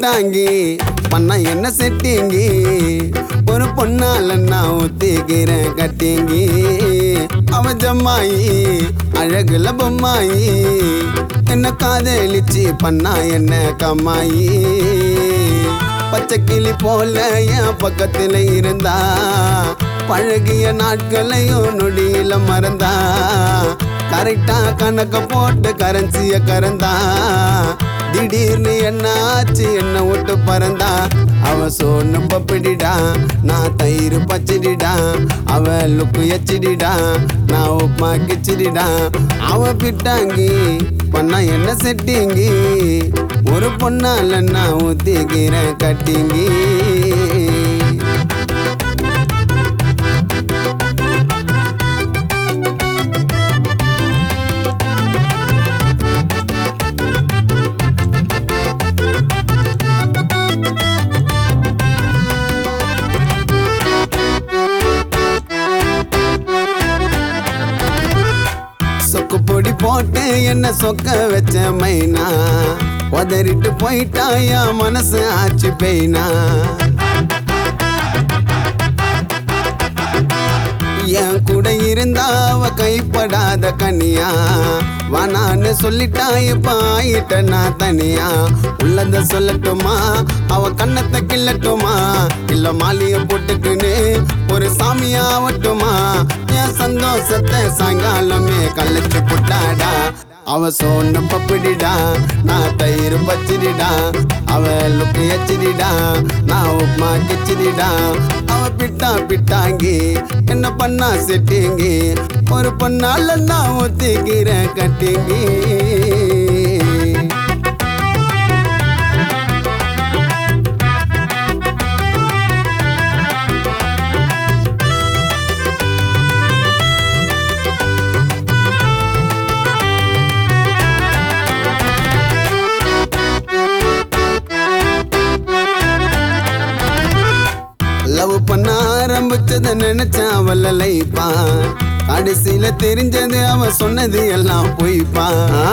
பிட்டாங்கி பண்ண என்ன செட்டிங்கி ஒரு பொண்ணால நான் ஊத்திக்கிறேன் கட்டிங்கி அவ ஜம்மாயி அழகுல பொம்மாயி என்ன காதலிச்சு பண்ணா என்ன கம்மாயி பச்சை கிளி போல என் பக்கத்துல இருந்தா பழகிய நாட்களையும் நொடியில மறந்தா கரெக்டா கணக்க போட்டு கரன்சிய கறந்தா திடீர்னு என்ன ஆச்சு என்ன விட்டு பறந்தா அவ சோன்னு பப்பிடிடா நான் தயிர் பச்சடிடா அவ லுக்கு எச்சிடிடா நான் உப்மா கிச்சிடிடா அவ பிட்டாங்கி பண்ணா என்ன செட்டிங்கி ஒரு பொண்ணால நான் ஊத்திக்கிறேன் கட்டிங்கி சொக்கு பொடி போட்டு என்ன சொக்க வச்ச மைனா உதறிட்டு போயிட்டாயா மனசு ஆச்சு பெய்னா என் கூட இருந்தா அவ கைப்படாத கனியா வானான்னு சொல்லிட்டா இப்ப ஆயிட்ட நான் தனியா உள்ளத சொல்லட்டுமா அவ கண்ணத்தை கிள்ளட்டுமா இல்ல மாலிய போட்டுக்கின்னு ஒரு சாமியா ஆவட்டுமா என் சந்தோஷத்தை சாயங்காலமே கழிச்சு புட்டாடா அவ சோன்னு பப்பிடிடா நான் தயிர் பச்சிடிடா அவ லுக்கு எச்சிடிடா நான் உப்மா கிச்சிடிடா அவ பிட்டா பிட்டாங்கி என்ன பண்ணா செட்டிங்கி ஒரு பொண்ணால நான் ஒத்திக்கிறேன் கட்டிங்கி லவ் பண்ண ஆரம்பிச்சத நினைச்சேன் அவள லைப்பா கடைசியில தெரிஞ்சது அவ சொன்னது எல்லாம் பொய்ப்பா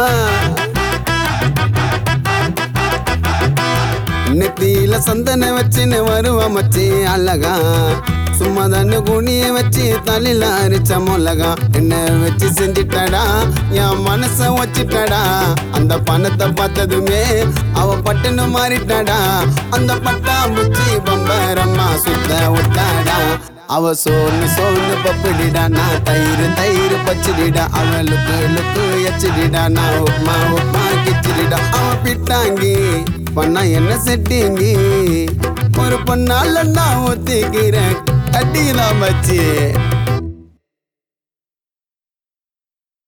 நெத்தியில சந்தன வச்சுன்னு வருவா மச்சி அழகா சும்மா தானே குனிய வச்சு தலையில அரிச்ச மிளகா என்ன வச்சு செஞ்சிட்டடா என் மனச வச்சுட்டடா அந்த பணத்தை பார்த்ததுமே அவ பட்டுன்னு மாறிட்டாடா அந்த பட்டாம்பூச்சி பம்பரம்மா சுத்த விட்டாடா அவ சோன்னு சோன்னு பப்பிடிடா நான் தயிர் தயிர் பச்சிடிடா அவளுக்கு லுக்கு எச்சிடிடா நான் உப்மா உப்மா கிச்சிடிடா அவ பிட்டாங்கி பண்ணா என்ன செட்டிங்கி ஒரு பொண்ணால நான் ஒத்திக்கிறேன் கட்டிக்கலாம் மச்சி